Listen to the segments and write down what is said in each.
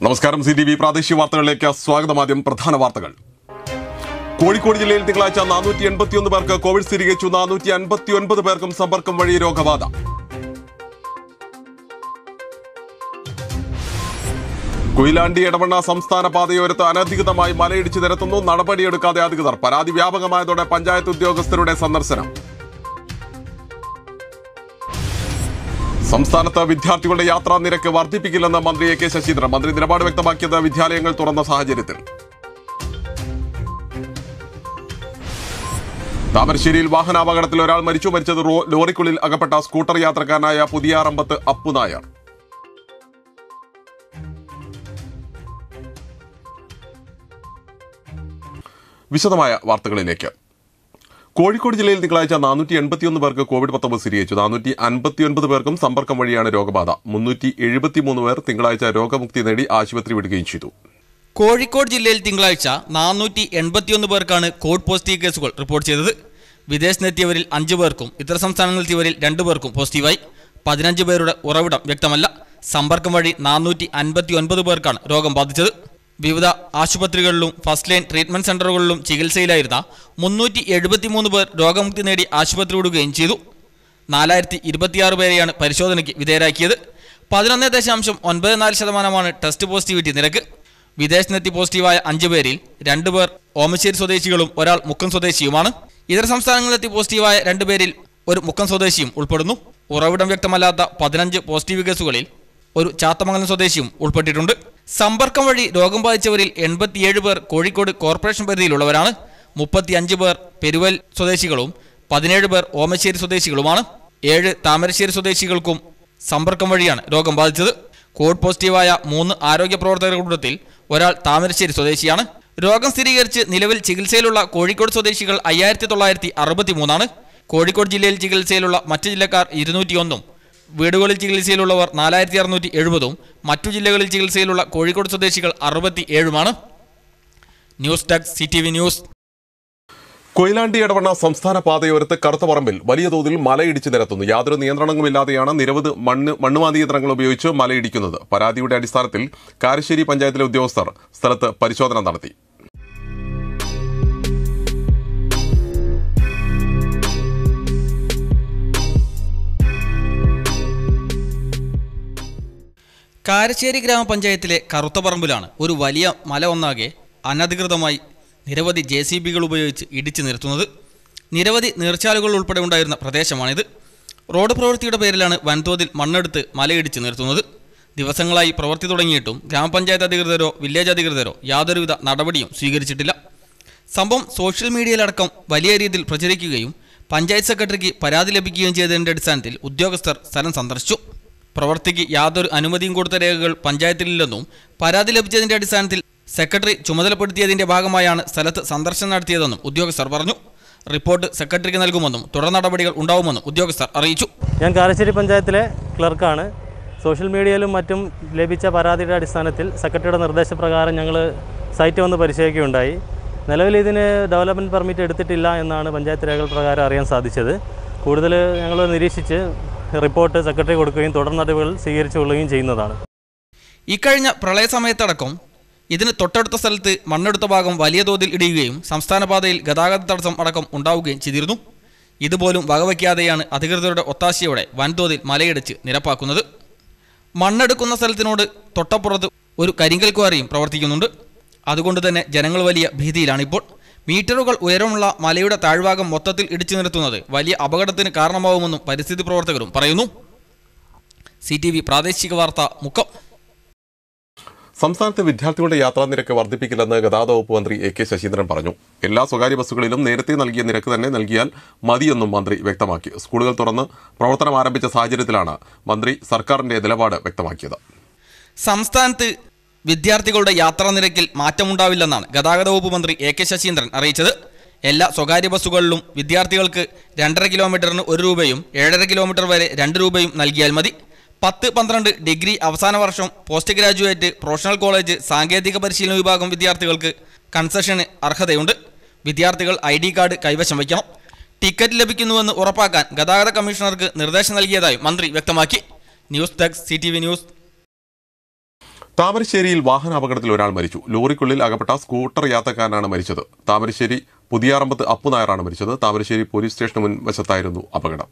നമസ്കാരം C T V പ്രാദേശിക വാർത്തകളിലേക്ക് സ്വാഗതം ആദ്യം പ്രധാന വാർത്തകൾ കോഴിക്കോട് ജില്ലയിൽ തിങ്കളാഴ്ച നാനൂറ്റി എൺപത്തിയൊന്ന് പേർക്ക് കോവിഡ് സ്ഥിരീകരിച്ചു നാനൂറ്റി അൻപത്തി ഒൻപത് പേർക്കും സമ്പർക്കം വഴി രോഗബാധ കൊയിലാണ്ടി ഇടവണ്ണ സംസ്ഥാന പാതയോരത്ത് അനധികൃതമായി മലയിടിച്ച് നിരത്തുന്നു നടപടിയെടുക്കാതെ അധികൃതർ പരാതി വ്യാപകമായതോടെ പഞ്ചായത്ത് ഉദ്യോഗസ്ഥരുടെ സന്ദർശനം സംസ്ഥാനത്ത് വിദ്യാർത്ഥികളുടെ യാത്രാ നിരക്ക് വർദ്ധിപ്പിക്കില്ലെന്ന് മന്ത്രി എ കെ ശശീന്ദ്രൻ മന്ത്രി നിലപാട് വ്യക്തമാക്കിയത് വിദ്യാലയങ്ങൾ തുറന്ന സാഹചര്യത്തിൽ താമരശ്ശേരിയിൽ വാഹനാപകടത്തിൽ ഒരാൾ മരിച്ചു മരിച്ചത് റോ- ലോറിക്കുള്ളിൽ അകപ്പെട്ട സ്കൂട്ടർ യാത്രക്കാരനായ പുതിയാറമ്പത്ത് അപ്പു നായർ വിശദമായ വാർത്തകളിലേക്ക് കോഴിക്കോട് ജില്ലയിൽ തിങ്കളാഴ്ച നാനൂറ്റി എൺപത്തിയൊന്ന് പേർക്ക് കോവിഡ് പത്തൊമ്പത് സ്ഥിരീകരിച്ചു നാനൂറ്റി അൻപത്തിയൊൻപത് പേർക്കും സമ്പർക്കം വഴിയാണ് രോഗബാധ മുന്നൂറ്റി എഴുപത്തിമൂന്ന് പേർ തിങ്കളാഴ്ച രോഗമുക്തി നേടി ആശുപത്രി വിടുകയും ചെയ്തു കോഴിക്കോട് ജില്ലയിൽ തിങ്കളാഴ്ച നാനൂറ്റി എൺപത്തിയൊന്ന് പേർക്കാണ് കോവിഡ് പോസിറ്റീവ് കേസുകൾ റിപ്പോർട്ട് ചെയ്തത് വിദേശത്തെത്തിയവരിൽ അഞ്ചു പേർക്കും ഇതര സംസ്ഥാനങ്ങളിലെത്തിയവരിൽ രണ്ടു പേർക്കും പോസിറ്റീവായി പതിനഞ്ച് പേരുടെ ഉറവിടം വ്യക്തമല്ല സമ്പർക്കം വഴി നാനൂറ്റി അൻപത്തി ഒൻപത് പേർക്കാണ് രോഗം ബാധിച്ചത് വിവിധ ആശുപത്രികളിലും ഫസ്റ്റ് ലൈൻ ട്രീറ്റ്മെന്റ് സെന്ററുകളിലും ചികിത്സയിലായിരുന്ന മുന്നൂറ്റി എഴുപത്തിമൂന്ന് പേർ രോഗമുക്തി നേടി ആശുപത്രി വിടുകയും ചെയ്തു നാലായിരത്തി ഇരുപത്തിയാറ് പേരെയാണ് പരിശോധനയ്ക്ക് വിധേയരാക്കിയത് പതിനൊന്ന് ദശാംശം ഒൻപത് നാല് ശതമാനമാണ് ടെസ്റ്റ് പോസിറ്റിവിറ്റി നിരക്ക് വിദേശത്തെത്തി പോസിറ്റീവായ അഞ്ചു പേരിൽ രണ്ടുപേർ ഓമശ്ശേരി സ്വദേശികളും ഒരാൾ മുക്കം സ്വദേശിയുമാണ് ഇതര സംസ്ഥാനങ്ങളിലെത്തി പോസിറ്റീവായ രണ്ടുപേരിൽ ഒരു മുക്കം സ്വദേശിയും ഉൾപ്പെടുന്നു ഉറവിടം വ്യക്തമല്ലാത്ത പതിനഞ്ച് പോസിറ്റീവ് കേസുകളിൽ ഒരു ചാത്തമംഗലം സ്വദേശിയും ഉൾപ്പെട്ടിട്ടുണ്ട് സമ്പർക്കം വഴി രോഗം ബാധിച്ചവരിൽ എൺപത്തിയേഴ് പേർ കോഴിക്കോട് കോർപ്പറേഷൻ പരിധിയിലുള്ളവരാണ് മുപ്പത്തിയഞ്ച് പേർ പെരുവൽ സ്വദേശികളും പതിനേഴ് പേർ ഓമശ്ശേരി സ്വദേശികളുമാണ് ഏഴ് താമരശ്ശേരി സ്വദേശികൾക്കും സമ്പർക്കം വഴിയാണ് രോഗം ബാധിച്ചത് കോവിഡ് പോസിറ്റീവായ മൂന്ന് ആരോഗ്യ പ്രവർത്തകരുടെ കൂട്ടത്തിൽ ഒരാൾ താമരശ്ശേരി സ്വദേശിയാണ് രോഗം സ്ഥിരീകരിച്ച് നിലവിൽ ചികിത്സയിലുള്ള കോഴിക്കോട് സ്വദേശികൾ അയ്യായിരത്തി തൊള്ളായിരത്തി അറുപത്തി മൂന്നാണ് കോഴിക്കോട് ജില്ലയിൽ ചികിത്സയിലുള്ള മറ്റ് ജില്ലക്കാർ ഇരുന്നൂറ്റിയൊന്നും വീടുകളിൽ ചികിത്സയിലുള്ളവർ നാലായിരത്തി അറുന്നൂറ്റി എഴുപതും മറ്റു ജില്ലകളിൽ ചികിത്സയിലുള്ള കോഴിക്കോട് സ്വദേശികൾ അറുപത്തി ഏഴുമാണ് news desk C T V news Koyilandy Edavanna സംസ്ഥാന പാതയോരത്ത് കറുത്തപറമ്പിൽ വലിയ തോതിൽ മലയിടിച്ച് നിരത്തുന്നു യാതൊരു നിയന്ത്രണങ്ങളുമില്ലാതെയാണ് നിരവധി മണ്ണ് മണ്ണുമാന്തി യന്ത്രങ്ങൾ ഉപയോഗിച്ച് മലയിടിക്കുന്നത് പരാതിയുടെ അടിസ്ഥാനത്തിൽ കാരശ്ശേരി പഞ്ചായത്തിലെ ഉദ്യോഗസ്ഥർ സ്ഥലത്ത് പരിശോധന നടത്തി കാരശ്ശേരി ഗ്രാമപഞ്ചായത്തിലെ കറുത്തപറമ്പിലാണ് ഒരു വലിയ മല ഒന്നാകെ അനധികൃതമായി നിരവധി ജെ സി ബികൾ ഉപയോഗിച്ച് ഇടിച്ചു നിരത്തുന്നത് നിരവധി നീർച്ചാലുകൾ ഉൾപ്പെടെ ഉണ്ടായിരുന്ന പ്രദേശമാണിത് റോഡ് പ്രവൃത്തിയുടെ പേരിലാണ് വൻതോതിൽ മണ്ണെടുത്ത് മലയിടിച്ച് നിർത്തുന്നത് ദിവസങ്ങളായി പ്രവൃത്തി തുടങ്ങിയിട്ടും ഗ്രാമപഞ്ചായത്ത് അധികൃതരോ വില്ലേജ് അധികൃതരോ യാതൊരുവിധ നടപടിയും സ്വീകരിച്ചിട്ടില്ല സംഭവം സോഷ്യൽ മീഡിയയിലടക്കം വലിയ രീതിയിൽ പ്രചരിക്കുകയും പഞ്ചായത്ത് സെക്രട്ടറിക്ക് പരാതി ലഭിക്കുകയും ചെയ്തതിന്റെ അടിസ്ഥാനത്തിൽ ഉദ്യോഗസ്ഥർ സ്ഥലം സന്ദർശിച്ചു പ്രവൃത്തിക്ക് യാതൊരു അനുമതിയും കൊടുത്ത രേഖകൾ പഞ്ചായത്തിലില്ലെന്നും പരാതി ലഭിച്ചതിന്റെ അടിസ്ഥാനത്തിൽ സെക്രട്ടറി ചുമതലപ്പെടുത്തിയതിന്റെ ഭാഗമായാണ് സ്ഥലത്ത് സന്ദർശനം നടത്തിയതെന്നും ഉദ്യോഗസ്ഥർ പറഞ്ഞു റിപ്പോർട്ട് സെക്രട്ടറിക്ക് നൽകുമെന്നും തുടർ നടപടികൾ ഉണ്ടാവുമെന്നും ഉദ്യോഗസ്ഥർ അറിയിച്ചു ഞാൻ കാരശ്ശേരി പഞ്ചായത്തിലെ ക്ലർക്കാണ് സോഷ്യൽ മീഡിയയിലും മറ്റും ലഭിച്ച പരാതിയുടെ അടിസ്ഥാനത്തിൽ സെക്രട്ടറിയുടെ നിർദ്ദേശപ്രകാരം ഞങ്ങൾ സൈറ്റ് വന്ന് പരിശോധിക്കുകയുണ്ടായി നിലവിൽ ഇതിന് ഡെവലപ്മെൻറ്റ് പെർമിറ്റ് എടുത്തിട്ടില്ല എന്നാണ് പഞ്ചായത്ത് രേഖകൾ പ്രകാരം അറിയാൻ സാധിച്ചത് കൂടുതൽ ഞങ്ങൾ നിരീക്ഷിച്ച് റിപ്പോർട്ട് സെക്രട്ടറി കൊടുക്കുകയും തുടർ നടപടികൾ സ്വീകരിച്ചുകൊള്ളുകയും ചെയ്യുന്നതാണ് ഇക്കഴിഞ്ഞ പ്രളയ സമയത്തടക്കം ഇതിന് തൊട്ടടുത്ത സ്ഥലത്ത് മണ്ണെടുത്ത ഭാഗം വലിയ തോതിൽ ഇടിയുകയും സംസ്ഥാന പാതയിൽ ഗതാഗത തടസ്സം അടക്കം ഉണ്ടാവുകയും ചെയ്തിരുന്നു ഇതുപോലും വകവയ്ക്കാതെയാണ് അധികൃതരുടെ ഒത്താശയോടെ വൻതോതിൽ മലയിടിച്ച് നിരപ്പാക്കുന്നത് മണ്ണെടുക്കുന്ന സ്ഥലത്തിനോട് തൊട്ടപ്പുറത്ത് ഒരു കരിങ്കൽ ക്വാറിയും പ്രവർത്തിക്കുന്നുണ്ട് അതുകൊണ്ട് തന്നെ ജനങ്ങൾ വലിയ ഭീതിയിലാണിപ്പോൾ മീറ്ററുകൾ ഉയരമുള്ള മലയുടെ താഴ്ഭാഗം മൊത്തത്തിൽ ഇടിച്ചു നിർത്തുന്നത് വലിയ അപകടത്തിന് കാരണമാവുമെന്നും പരിസ്ഥിതി പ്രവർത്തകരും പറയുന്നു സി പ്രാദേശിക വാർത്ത മുക്കം സംസ്ഥാനത്തെ വിദ്യാർത്ഥികളുടെ യാത്രാ നിരക്ക് വർദ്ധിപ്പിക്കില്ലെന്ന് ഗതാഗത വകുപ്പ് മന്ത്രി എ കെ ശശീന്ദ്രൻ പറഞ്ഞു എല്ലാ സ്വകാര്യ ബസ്സുകളിലും നേരത്തെ നൽകിയ നിരക്ക് തന്നെ നൽകിയാൽ മതിയെന്നും മന്ത്രി വ്യക്തമാക്കി സ്കൂളുകൾ തുറന്ന് പ്രവർത്തനം ആരംഭിച്ച സാഹചര്യത്തിലാണ് മന്ത്രി സർക്കാരിന്റെ നിലപാട് വ്യക്തമാക്കിയത് സംസ്ഥാനത്ത് വിദ്യാർത്ഥികളുടെ യാത്രാ നിരക്കിൽ മാറ്റമുണ്ടാവില്ലെന്നാണ് ഗതാഗത വകുപ്പ് മന്ത്രി എ കെ ശശീന്ദ്രൻ അറിയിച്ചത് എല്ലാ സ്വകാര്യ ബസ്സുകളിലും വിദ്യാർത്ഥികൾക്ക് രണ്ടര കിലോമീറ്ററിന് ഒരു രൂപയും ഏഴര കിലോമീറ്റർ വരെ രണ്ട് രൂപയും നൽകിയാൽ മതി പത്ത് പന്ത്രണ്ട് ഡിഗ്രി അവസാന വർഷം പോസ്റ്റ് ഗ്രാജുവേറ്റ് പ്രൊഫഷണൽ കോളേജ് സാങ്കേതിക പരിശീലന വിഭാഗം വിദ്യാർത്ഥികൾക്ക് കൺസെഷന് അർഹതയുണ്ട് വിദ്യാർത്ഥികൾ ഐ ഡി കാർഡ് കൈവശം വയ്ക്കണം ടിക്കറ്റ് ലഭിക്കുന്നുവെന്ന് ഉറപ്പാക്കാൻ ഗതാഗത കമ്മീഷണർക്ക് നിർദ്ദേശം നൽകിയതായും മന്ത്രി വ്യക്തമാക്കി ന്യൂസ് ഡെസ്ക് സി ന്യൂസ് താമരശ്ശേരിയിൽ വാഹന അപകടത്തിൽ ഒരാൾ മരിച്ചു ലോറിക്കുള്ളിൽ അകപ്പെട്ട സ്കൂട്ടർ യാത്രക്കാരനാണ് മരിച്ചത് താമരശ്ശേരി പുതിയാറമ്പത്ത് അപ്പു നായറാണ് മരിച്ചത് താമരശ്ശേരി പോലീസ് സ്റ്റേഷന് മുൻവശത്തായിരുന്നു അപകടം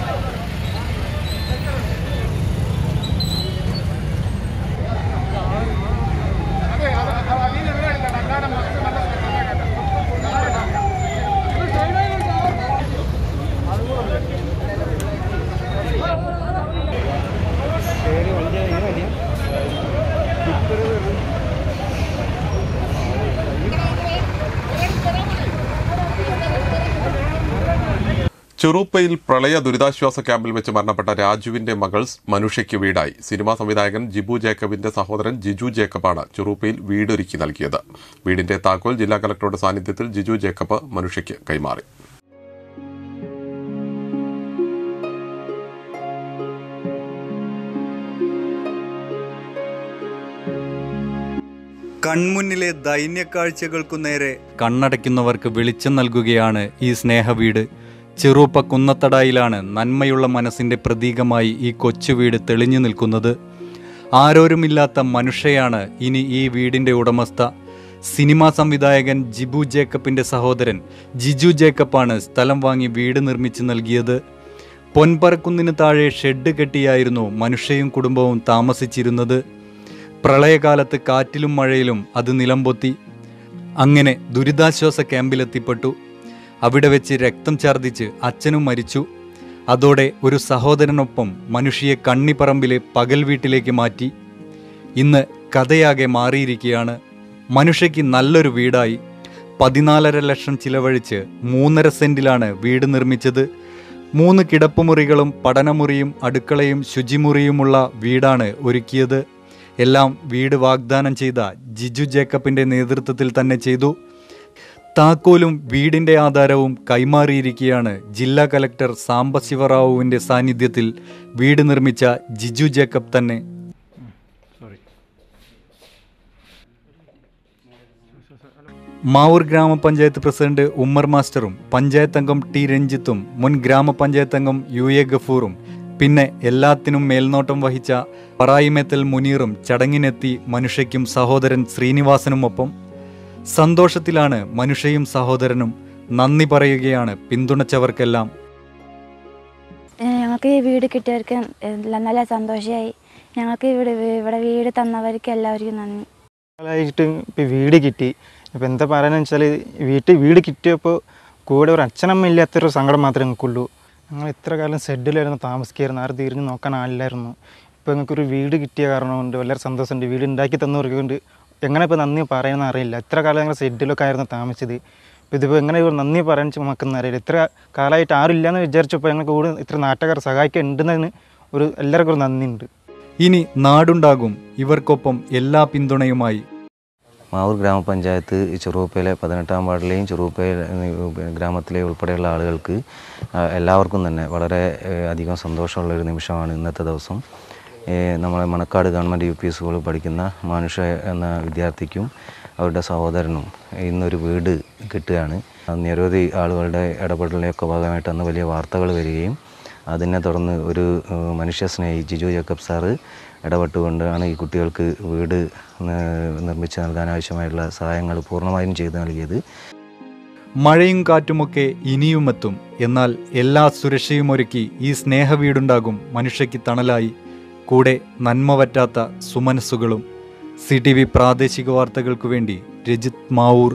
ചെറുപ്പയിൽ പ്രളയ ദുരിതാശ്വാസ ക്യാമ്പിൽ വെച്ച് മരണപ്പെട്ട രാജുവിന്റെ മകൾ മനുഷ്യയ്ക്ക് വീടായി സിനിമാ സംവിധായകൻ ജിബു ജേക്കബിന്റെ സഹോദരൻ ജിജു ജേക്കബാണ് ചെറുപ്പയിൽ വീടൊരുക്കി നൽകിയത് വീടിന്റെ താക്കോൽ ജില്ലാ കലക്ടറുടെ സാന്നിധ്യത്തിൽ ജിജു ജേക്കബ് മനുഷ്യയ്ക്ക് കൈമാറി കൺമുന്നിലെ ദൈന്യക്കാഴ്ചകൾക്കു നേരെ കണ്ണടയ്ക്കുന്നവർക്ക് വെളിച്ചം നൽകുകയാണ് ഈ സ്നേഹവീട് ചെറുപ്പ കുന്നത്തടായിലാണ് നന്മയുള്ള മനസ്സിന്റെ പ്രതീകമായി ഈ കൊച്ചു വീട് തെളിഞ്ഞു നിൽക്കുന്നത് ആരോരുമില്ലാത്ത മനുഷ്യയാണ് ഇനി ഈ വീടിന്റെ ഉടമസ്ഥ സിനിമാ സംവിധായകൻ ജിബു ജേക്കബിന്റെ സഹോദരൻ ജിജു ജേക്കബാണ് സ്ഥലം വാങ്ങി വീട് നിർമ്മിച്ചു നൽകിയത് പൊൻപറക്കുന്നിന് താഴെ ഷെഡ് കെട്ടിയായിരുന്നു മനുഷ്യയും കുടുംബവും താമസിച്ചിരുന്നത് പ്രളയകാലത്ത് കാറ്റിലും മഴയിലും അത് നിലംപൊത്തി അങ്ങനെ ദുരിതാശ്വാസ ക്യാമ്പിലെത്തിപ്പെട്ടു അവിടെ വെച്ച് രക്തം ഛർദ്ദിച്ച് അച്ഛനും മരിച്ചു അതോടെ ഒരു സഹോദരനൊപ്പം മനുഷ്യയെ കണ്ണിപ്പറമ്പിലെ പകൽ വീട്ടിലേക്ക് മാറ്റി ഇന്ന് കഥയാകെ മാറിയിരിക്കുകയാണ് മനുഷ്യയ്ക്ക് നല്ലൊരു വീടായി പതിനാലര ലക്ഷം ചിലവഴിച്ച് മൂന്നര സെന്റിലാണ് വീട് നിർമ്മിച്ചത് മൂന്ന് കിടപ്പുമുറികളും പഠനമുറിയും അടുക്കളയും ശുചിമുറിയുമുള്ള വീടാണ് ഒരുക്കിയത് എല്ലാം വീട് വാഗ്ദാനം ചെയ്ത ജിജു ജേക്കബിന്റെ നേതൃത്വത്തിൽ തന്നെ ചെയ്തു താക്കോലും വീടിന്റെ ആധാരവും കൈമാറിയിരിക്കുകയാണ് ജില്ലാ കലക്ടർ സാംബശിവറാവുവിന്റെ സാന്നിധ്യത്തിൽ വീട് നിർമ്മിച്ച ജിജു ജേക്കബ് തന്നെ മാവൂർ ഗ്രാമപഞ്ചായത്ത് പ്രസിഡന്റ് ഉമ്മർ മാസ്റ്ററും പഞ്ചായത്ത് അംഗം ടി രഞ്ജിത്തും മുൻ ഗ്രാമപഞ്ചായത്ത് അംഗം യു എ ഗഫൂറും പിന്നെ എല്ലാത്തിനും മേൽനോട്ടം വഹിച്ച പറായിമേത്തൽ മുനീറും ചടങ്ങിനെത്തി മനുഷ്യയ്ക്കും സഹോദരൻ ശ്രീനിവാസനുമൊപ്പം സന്തോഷത്തിലാണ് മനുഷ്യയും സഹോദരനും നന്ദി പറയുകയാണ് പിന്തുണച്ചവർക്കെല്ലാം ഏഹ് ഞങ്ങൾക്ക് ഈ വീട് കിട്ടിയവർക്ക് എല്ലാം നല്ല സന്തോഷമായി ഞങ്ങൾക്ക് ഇവിടെ ഇവിടെ വീട് തന്നവർക്ക് എല്ലാവർക്കും നന്ദി ആയിട്ട് ഇപ്പോൾ വീട് കിട്ടി ഇപ്പോൾ എന്താ പറയുന്നത് വെച്ചാൽ വീട്ടിൽ വീട് കിട്ടിയപ്പോൾ കൂടെ ഒരു അച്ഛനമ്മ ഇല്ലാത്തൊരു സങ്കടം മാത്രമേ ഞങ്ങൾക്കുള്ളൂ ഞങ്ങൾ ഇത്ര കാലം ഷെഡിലായിരുന്നു താമസിക്കായിരുന്നു ആരും തിരിഞ്ഞ് നോക്കാൻ ആളില്ലായിരുന്നു ഇപ്പോൾ ഞങ്ങൾക്കൊരു വീട് കിട്ടിയ കാരണം കൊണ്ട് വളരെ സന്തോഷമുണ്ട് വീട് ഉണ്ടാക്കി തന്നവർക്ക് കൊണ്ട് എങ്ങനെ ഇപ്പോൾ നന്ദി പറയുന്നത് അറിയില്ല ഇത്ര കാലം ഞങ്ങൾ ഷെഡിലൊക്കെ ആയിരുന്നു താമസിച്ചത് ഇപ്പോൾ ഇതിപ്പോൾ എങ്ങനെ ഇവർ നന്ദി പറയാൻ നമുക്കൊന്നും അറിയില്ല ഇത്ര കാലമായിട്ട് ആരും ഇല്ലയെന്ന് വിചാരിച്ചപ്പോൾ ഞങ്ങൾക്ക് കൂടെ ഇത്ര നാട്ടുകാർ സഹായിക്കാൻ ഉണ്ടെന്നതിന് ഒരു എല്ലാവർക്കും ഒരു നന്ദിയുണ്ട് ഇനി നാടുണ്ടാകും ഇവർക്കൊപ്പം എല്ലാ പിന്തുണയുമായി മാവൂർ ഗ്രാമപഞ്ചായത്ത് ഈ ചെറുപ്പയിലെ പതിനെട്ടാം വാർഡിലെയും ചെറുപ്പയിലെ ഗ്രാമത്തിലെ ഉൾപ്പെടെയുള്ള ആളുകൾക്ക് ആ, എല്ലാവർക്കും തന്നെ വളരെ ഏഹ്, അധികം സന്തോഷമുള്ള ഒരു നിമിഷമാണ് ഇന്നത്തെ ദിവസം ഏഹ്, നമ്മളെ മണക്കാട് ഗവൺമെൻറ് യു പി സ്കൂളിൽ പഠിക്കുന്ന മാനുഷ എന്ന വിദ്യാർത്ഥിക്കും അവരുടെ സഹോദരനും ഇന്നൊരു വീട് കിട്ടുകയാണ് അത് നിരവധി ആളുകളുടെ ഇടപെടലിൻ്റെയൊക്കെ ഭാഗമായിട്ട് അന്ന് വലിയ വാർത്തകൾ വരികയും അതിനെ തുടർന്ന് ഒരു ഏഹ്, മനുഷ്യ സ്നേഹി ജിജു ജേക്കബ് സാറ് ഇടപെട്ടുകൊണ്ടാണ് ഈ കുട്ടികൾക്ക് വീട് ഏഹ്, നിർമ്മിച്ച് നൽകാൻ ആവശ്യമായിട്ടുള്ള സഹായങ്ങൾ പൂർണ്ണമായും ചെയ്തു നൽകിയത് മഴയും കാറ്റുമൊക്കെ ഇനിയുമെത്തും എന്നാൽ എല്ലാ സുരക്ഷയും ഒരുക്കി ഈ സ്നേഹവീടുണ്ടാകും മനുഷ്യയ്ക്ക് തണലായി കൂടെ നന്മ പറ്റാത്ത സുമനസ്സുകളും സി ടി വി പ്രാദേശിക വാർത്തകൾക്കു വേണ്ടി രജിത് മാവൂർ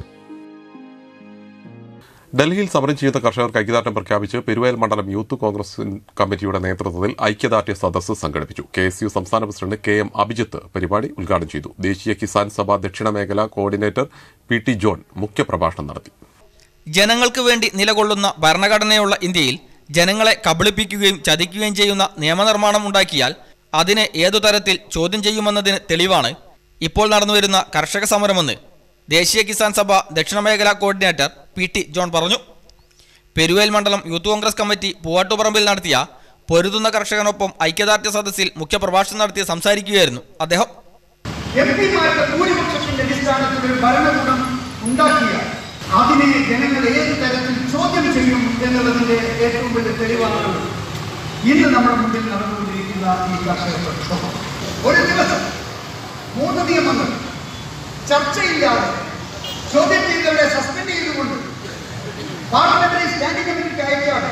ഡൽഹിയിൽ സമരം ചെയ്യുന്ന കർഷകർക്ക് ഐക്യദാർഢ്യം പ്രഖ്യാപിച്ച് പെരുവയൽ മണ്ഡലം യൂത്ത് കോൺഗ്രസ് കമ്മിറ്റിയുടെ നേതൃത്വത്തിൽ ഐക്യദാർഢ്യ സദസ്സ് സംഘടിപ്പിച്ചു കെ എസ് യു സംസ്ഥാന പ്രസിഡന്റ് കെ എം അഭിജിത്ത് പരിപാടി ഉദ്ഘാടനം ചെയ്തു ദേശീയ കിസാൻ സഭ ദക്ഷിണ മേഖല കോർഡിനേറ്റർ പി ടി ജോൺ മുഖ്യപ്രഭാഷണം നടത്തി ജനങ്ങൾക്ക് വേണ്ടി നിലകൊള്ളുന്ന ഭരണഘടനയുള്ള ഇന്ത്യയിൽ ജനങ്ങളെ കബളിപ്പിക്കുകയും ചതിക്കുകയും ചെയ്യുന്ന നിയമനിർമ്മാണം ഉണ്ടാക്കിയാൽ അതിനെ ഏതു തരത്തിൽ ചോദ്യം ചെയ്യുമെന്നതിന് തെളിവാണ് ഇപ്പോൾ നടന്നുവരുന്ന കർഷക സമരമെന്ന് ദേശീയ കിസാൻ സഭ ദക്ഷിണമേഖലാ കോർഡിനേറ്റർ പി ടി ജോൺ പറഞ്ഞു പെരുവേൽ മണ്ഡലം യൂത്ത് കോൺഗ്രസ് കമ്മിറ്റി പൂവാട്ടുപറമ്പിൽ നടത്തിയ പൊരുതുന്ന കർഷകനൊപ്പം ഐക്യദാർഢ്യ സദസ്സിൽ മുഖ്യപ്രഭാഷണം നടത്തി സംസാരിക്കുകയായിരുന്നു അദ്ദേഹം എം പിമാരുടെ ഭൂരിപക്ഷത്തിന്റെ അടിസ്ഥാനത്തിൽ ഒരു ഭരണകൂടം ഉണ്ടാക്കിയാൽ അതിനെ ജനങ്ങൾ ഏത് തരത്തിൽ ചോദ്യം ചെയ്യും എന്നുള്ളതിന്റെ ഏറ്റവും വലിയ തെളിവാണ് ഇന്ന് നമ്മുടെ മുമ്പിൽ നടന്നുകൊണ്ടിരിക്കുന്ന ഈ കർഷക പ്രക്ഷോഭം ഒരു ദിവസം മൂന്ന് നിയമങ്ങൾ ചർച്ചയില്ലാതെ ചോദ്യം ചെയ്തവരെ സസ്പെൻഡ് ചെയ്തുകൊണ്ട് പാർലമെന്ററി സ്റ്റാൻഡിംഗ് കമ്മിറ്റിക്ക് അയക്കാതെ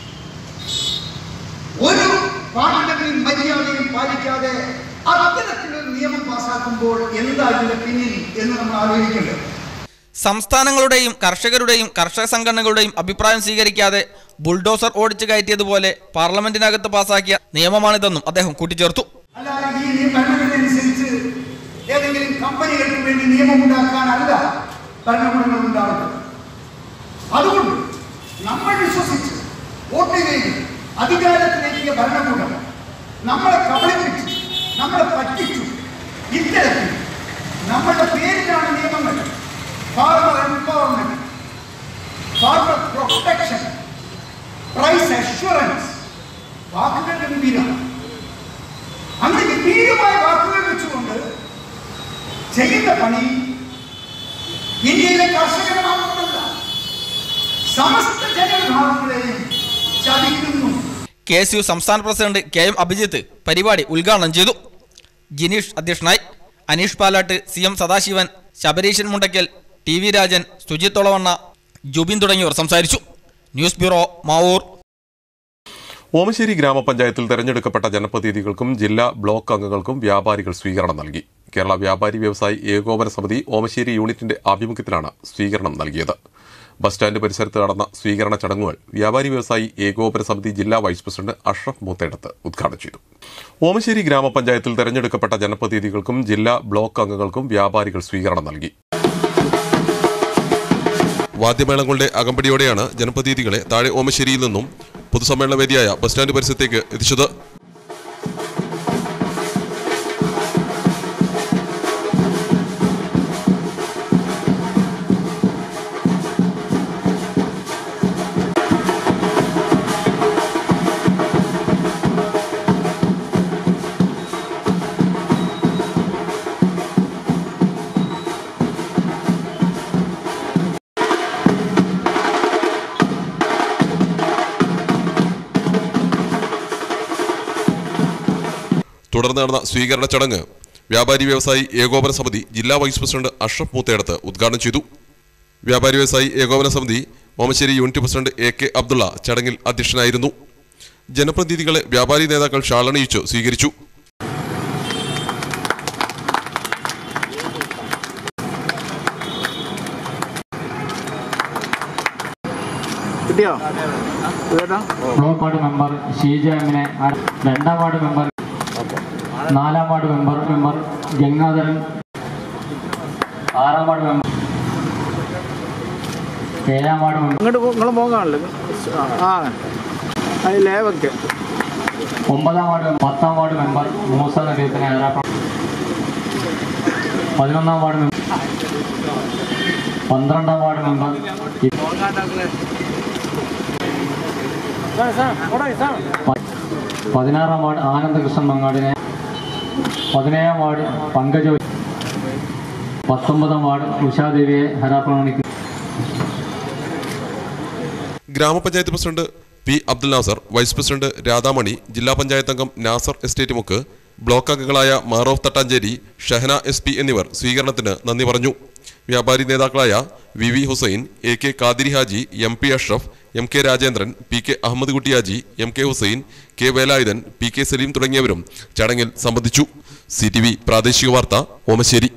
ഒരു പാർലമെന്ററി മര്യാദയും പാലിക്കാതെ അത്തരത്തിലൊരു നിയമം പാസാക്കുമ്പോൾ എന്താ ഇതിന്റെ പിന്നിൽ എന്ന് നമ്മൾ ആലോചിക്കേണ്ടത് സംസ്ഥാനങ്ങളുടെയും കർഷകരുടെയും കർഷക സംഘടനകളുടെയും അഭിപ്രായം സ്വീകരിക്കാതെ ബുൾഡോസർ ഓടിച്ചു കയറ്റിയതുപോലെ പാർലമെന്റിനകത്ത് പാസാക്കിയ നിയമമാണിതെന്നും അദ്ദേഹം കൂട്ടിച്ചേർത്തു അല്ലാതെ ഈ നിയ- ഭരണഘടനയനുസരിച്ച് ഏതെങ്കിലും കമ്പനികൾക്ക് വേണ്ടി നിയമമുണ്ടാക്കാനല്ല ഭരണകൂടങ്ങൾ ഉണ്ടാകുന്നത് അതുകൊണ്ട് നമ്മൾ വിശ്വസിച്ച് വോട്ട് ചെയ്ത് അധികാരത്തിലെത്തിയ ഭരണകൂടം നമ്മളെ കബളിപ്പിച്ചു നമ്മളെ പറ്റിച്ചു ഇത്തരത്തിൽ നമ്മളുടെ പേരിലാണ് നിയമങ്ങൾ farmer empowerment farmer protection price assurance വാക്കുകൾ ഗംഭീരമാണ് അങ്ങനെ ഗംഭീരമായ വാക്കുകൾ വെച്ചുകൊണ്ട് ചെയ്യുന്ന പണി ഇന്ത്യയിലെ കർഷകരെ മാത്രമല്ല സമസ്ത ജനവിഭാഗങ്ങളെയും ചതിക്കുന്നു കെ എസ് യു സംസ്ഥാന പ്രസിഡന്റ് കെ എം അഭിജിത്ത് പരിപാടി ഉദ്ഘാടനം ചെയ്തു ജിനീഷ് അധ്യക്ഷനായി Aneesh Palatt C M Sadasivan Sabareesan Mundakkal T V Rajan Sujith Olavanna Jubin തുടങ്ങിയവർ സംസാരിച്ചു ന്യൂസ് ബ്യൂറോ മാവൂർ ഓമശ്ശേരി ഗ്രാമപഞ്ചായത്തിൽ തെരഞ്ഞെടുക്കപ്പെട്ട ജനപ്രതിനിധികൾക്കും ജില്ലാ ബ്ലോക്ക് അംഗങ്ങൾക്കും വ്യാപാരികൾ സ്വീകരണം നൽകി കേരള വ്യാപാരി വ്യവസായി ഏകോപന സമിതി ഓമശ്ശേരി യൂണിറ്റിന്റെ ആഭിമുഖ്യത്തിലാണ് സ്വീകരണം നൽകിയത് ബസ് സ്റ്റാൻഡ് പരിസരത്ത് നടന്ന സ്വീകരണ ചടങ്ങുകൾ വ്യാപാരി വ്യവസായി ഏകോപന സമിതി ജില്ലാ വൈസ് പ്രസിഡന്റ് അഷ്റഫ് മൂത്തേടത്ത് ഉദ്ഘാടനം ചെയ്തു ഓമശ്ശേരി ഗ്രാമപഞ്ചായത്തിൽ തെരഞ്ഞെടുക്കപ്പെട്ട ജനപ്രതിനിധികൾക്കും ജില്ലാ ബ്ലോക്ക് അംഗങ്ങൾക്കും വ്യാപാരികൾ സ്വീകരണം നൽകി വാദ്യമേളങ്ങളുടെ അകമ്പടിയോടെയാണ് ജനപ്രതിനിധികളെ താഴെ ഓമശ്ശേരിയിൽ നിന്നും പൊതുസമ്മേളന വേദിയായ ബസ് സ്റ്റാൻഡ് പരിസരത്തേക്ക് എത്തിച്ചത് തുടർന്ന് നടന്ന സ്വീകരണ ചടങ്ങ് വ്യാപാരി വ്യവസായി ഏകോപന സമിതി ജില്ലാ വൈസ് പ്രസിഡന്റ് അഷ്റഫ് മൂത്തേടത്ത് ഉദ്ഘാടനം ചെയ്തു വ്യാപാരി Vyavasayi Ekopana Samithi Omassery unit president A K Abdulla ചടങ്ങിൽ അധ്യക്ഷനായിരുന്നു ജനപ്രതിനിധികളെ വ്യാപാരി നേതാക്കൾ ഷാളണിയിച്ചു സ്വീകരിച്ചു ബ്ലോക്ക് വാർഡ് മെമ്പർ ഷീജ എമ്മിനെ ആ- രണ്ടാം വാർഡ് മെമ്പർ നാലാം വാർഡ് മെമ്പർ മെമ്പർ ഗംഗാധരൻ ആറാം വാർഡ് മെമ്പർ ഏഴാം വാർഡ് മെമ്പർ ഇങ്ങോട്ട് നിങ്ങൾ പോകാണല്ലോ ആ അതിലേ വെക്ക് ഒമ്പതാം വാർഡ് മെമ്പർ പത്താം വാർഡ് മെമ്പർ മൂസ നദീത്തിന് ഏറാപ്പുറം പതിനൊന്നാം വാർഡ് മെമ്പർ പന്ത്രണ്ടാം വാർഡ് മെമ്പർ പ- പതിനാറാം വാർഡ് ആനന്ദകൃഷ്ണൻ മങ്ങാടിനെ പതിനേഴാം വാർഡ് പങ്കജ പത്തൊമ്പതാം വാർഡ് ഉഷാദേവിയെ ഹരാപ്രമാണിക്കും ഗ്രാമപഞ്ചായത്ത് president P Abdul Nasar vice president Radhamani ജില്ലാ പഞ്ചായത്ത് അംഗം നാസർ എസ്റ്റേറ്റ് മുക്ക് ബ്ലോക്ക് അംഗങ്ങളായ മാറോഫ് തട്ടാഞ്ചേരി ഷഹന എസ് പി എന്നിവർ സ്വീകരണത്തിന് നന്ദി പറഞ്ഞു വ്യാപാരി നേതാക്കളായ V V Hussain A K Kadiri Haji M P Ashraf M K Rajendran P K Ahammed Kutty Haji M K Hussain K Velayudhan P K Saleem തുടങ്ങിയവരും ചടങ്ങിൽ സംബന്ധിച്ചു സി ടി വി പ്രാദേശിക വാർത്ത ഓമശ്ശേരി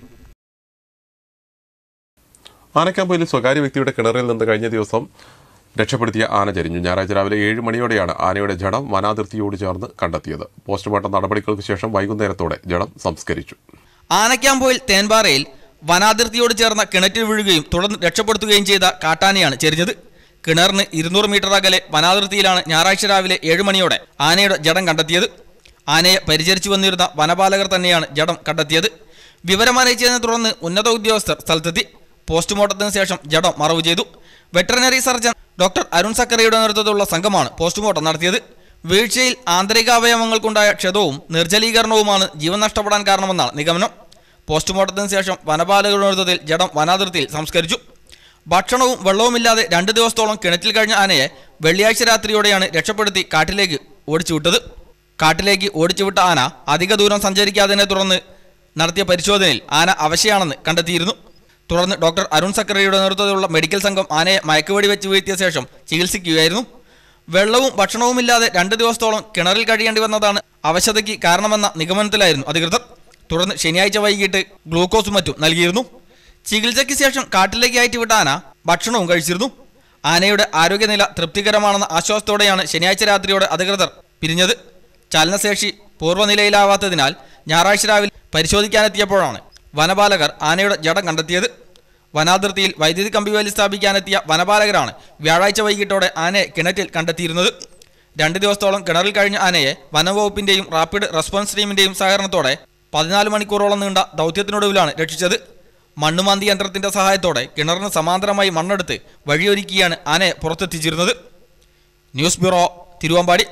ആനക്കാമ്പൊയിൽ സ്വകാര്യ വ്യക്തിയുടെ കിണറിൽ നിന്ന് കഴിഞ്ഞ ദിവസം രക്ഷപ്പെടുത്തിയ ആന ചരിഞ്ഞു ഞായറാഴ്ച രാവിലെ ഏഴ് മണിയോടെയാണ് ആനയുടെ ജഡം വനാതിർത്തിയോട് ചേർന്ന് കണ്ടെത്തിയത് പോസ്റ്റ്മോർട്ടം നടപടികൾക്ക് ശേഷം വൈകുന്നേരത്തോടെ ജഡം സംസ്കരിച്ചു ആനക്കാമ്പോയിൽ തേൻപാറയിൽ വനാതിർത്തിയോട് ചേർന്ന കിണറ്റിൽ വീഴുകയും തുടർന്ന് രക്ഷപ്പെടുത്തുകയും ചെയ്ത കാട്ടാനയാണ് ചെരിഞ്ഞത് കിണറിന് ഇരുന്നൂറ് മീറ്റർ അകലെ വനാതിർത്തിയിലാണ് ഞായറാഴ്ച രാവിലെ ഏഴ് മണിയോടെ ആനയുടെ ജഡം കണ്ടെത്തിയത് ആനയെ പരിചരിച്ചു വന്നിരുന്ന വനപാലകർ തന്നെയാണ് ജഡം കണ്ടെത്തിയത് വിവരമറിയിച്ചതിനെ തുടർന്ന് ഉന്നത ഉദ്യോഗസ്ഥർ സ്ഥലത്തെത്തി പോസ്റ്റ്മോർട്ടത്തിന് ശേഷം ജഡം മറവ് ചെയ്തു വെറ്ററിനറി സർജൻ ഡോക്ടർ അരുൺ സക്കറിയുടെ നേതൃത്വത്തിലുള്ള സംഘമാണ് പോസ്റ്റ്മോർട്ടം നടത്തിയത് വീഴ്ചയിൽ ആന്തരികാവയവങ്ങൾക്കുണ്ടായ ക്ഷതവും നിർജ്ജലീകരണവുമാണ് ജീവൻ നഷ്ടപ്പെടാൻ കാരണമെന്നാണ് നിഗമനം പോസ്റ്റ്മോർട്ടത്തിന് ശേഷം വനപാലകരുടെ നേതൃത്വത്തിൽ ജഡം വനാതിർത്തിയിൽ സംസ്കരിച്ചു ഭക്ഷണവും വെള്ളവുമില്ലാതെ രണ്ട് ദിവസത്തോളം കിണറ്റിൽ കഴിഞ്ഞ ആനയെ വെള്ളിയാഴ്ച രാത്രിയോടെയാണ് രക്ഷപ്പെടുത്തി കാട്ടിലേക്ക് ഓടിച്ചുവിട്ടത് കാട്ടിലേക്ക് ഓടിച്ചുവിട്ട ആന അധിക ദൂരം സഞ്ചരിക്കാതിനെ തുടർന്ന് നടത്തിയ പരിശോധനയിൽ ആന അവശയാണെന്ന് കണ്ടെത്തിയിരുന്നു തുടർന്ന് ഡോക്ടർ അരുൺ സക്കറിയുടെ നേതൃത്വത്തിലുള്ള മെഡിക്കൽ സംഘം ആനയെ മയക്കുവെടി വെച്ച് വീഴ്ത്തിയ ശേഷം ചികിത്സിക്കുകയായിരുന്നു വെള്ളവും ഭക്ഷണവുമില്ലാതെ രണ്ട് ദിവസത്തോളം കിണറിൽ കഴിയേണ്ടി വന്നതാണ് അവശതയ്ക്ക് കാരണമെന്ന നിഗമനത്തിലായിരുന്നു അധികൃതർ തുടർന്ന് ശനിയാഴ്ച വൈകിട്ട് ഗ്ലൂക്കോസും മറ്റും നൽകിയിരുന്നു ചികിത്സയ്ക്ക് ശേഷം കാട്ടിലേക്ക് അയച്ചുവിട്ട ആന ഭക്ഷണവും കഴിച്ചിരുന്നു ആനയുടെ ആരോഗ്യനില തൃപ്തികരമാണെന്ന ആശ്വാസത്തോടെയാണ് ശനിയാഴ്ച രാത്രിയോടെ അധികൃതർ പിരിഞ്ഞത് ചലനശേഷി പൂർവ്വനിലയിലാവാത്തതിനാൽ ഞായറാഴ്ച രാവിലെ പരിശോധിക്കാനെത്തിയപ്പോഴാണ് വനപാലകർ ആനയുടെ ജഡം കണ്ടെത്തിയത് വനാതിർത്തിയിൽ വൈദ്യുതി കമ്പിവേലി സ്ഥാപിക്കാനെത്തിയ വനപാലകരാണ് വ്യാഴാഴ്ച വൈകിട്ടോടെ ആനയെ കിണറ്റിൽ കണ്ടെത്തിയിരുന്നത് രണ്ട് ദിവസത്തോളം കിണറിൽ കഴിഞ്ഞ ആനയെ വനംവകുപ്പിന്റെയും റാപ്പിഡ് റെസ്പോൺസ് ടീമിന്റെയും സഹകരണത്തോടെ പതിനാല് മണിക്കൂറോളം നീണ്ട ദൗത്യത്തിനൊടുവിലാണ് രക്ഷിച്ചത് മണ്ണുമാന്തി യന്ത്രത്തിന്റെ സഹായത്തോടെ കിണറിന് സമാന്തരമായി മണ്ണെടുത്ത് വഴിയൊരുക്കിയാണ് ആനയെ പുറത്തെത്തിച്ചിരുന്നത് ന്യൂസ് ബ്യൂറോ തിരുവമ്പാടി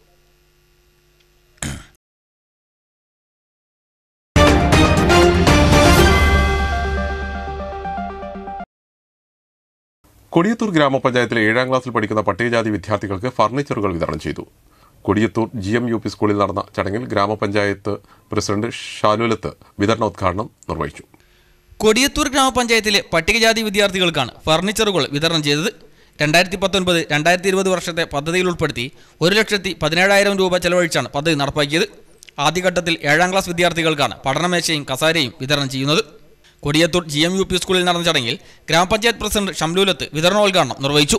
കൊടിയത്തൂർ ഗ്രാമപഞ്ചായത്തിലെ ഏഴാം ക്ലാസ്സിൽ പഠിക്കുന്ന പട്ടികജാതി വിദ്യാർത്ഥികൾക്ക് ഫർണിച്ചറുകൾ വിതരണം ചെയ്തു Kodiyathur G M U P സ്കൂളിൽ നടന്ന ചടങ്ങിൽ ഗ്രാമപഞ്ചായത്ത് പ്രസിഡന്റ് ഷാലുലത്ത് വിതരണോദ്ഘാടനം നിർവഹിച്ചു കൊടിയത്തൂർ ഗ്രാമപഞ്ചായത്തിലെ പട്ടികജാതി വിദ്യാർത്ഥികൾക്കാണ് ഫർണിച്ചറുകൾ വിതരണം ചെയ്തത് രണ്ടായിരത്തി പത്തൊൻപത് രണ്ടായിരത്തി ഇരുപത് വർഷത്തെ പദ്ധതിയിൽ ഉൾപ്പെടുത്തി ഒരു ലക്ഷത്തി പതിനേഴായിരം രൂപ ചെലവഴിച്ചാണ് പദ്ധതി നടപ്പാക്കിയത് ആദ്യഘട്ടത്തിൽ ഏഴാം ക്ലാസ് വിദ്യാർത്ഥികൾക്കാണ് പഠനമേശയും കസാരയും വിതരണം ചെയ്യുന്നത് Kodiyathur G M U P സ്കൂളിൽ നടന്ന ചടങ്ങിൽ ഗ്രാമപഞ്ചായത്ത് പ്രസിഡന്റ് ഷംലൂലത്ത് വിതരണോദ്ഘാടനം നിർവഹിച്ചു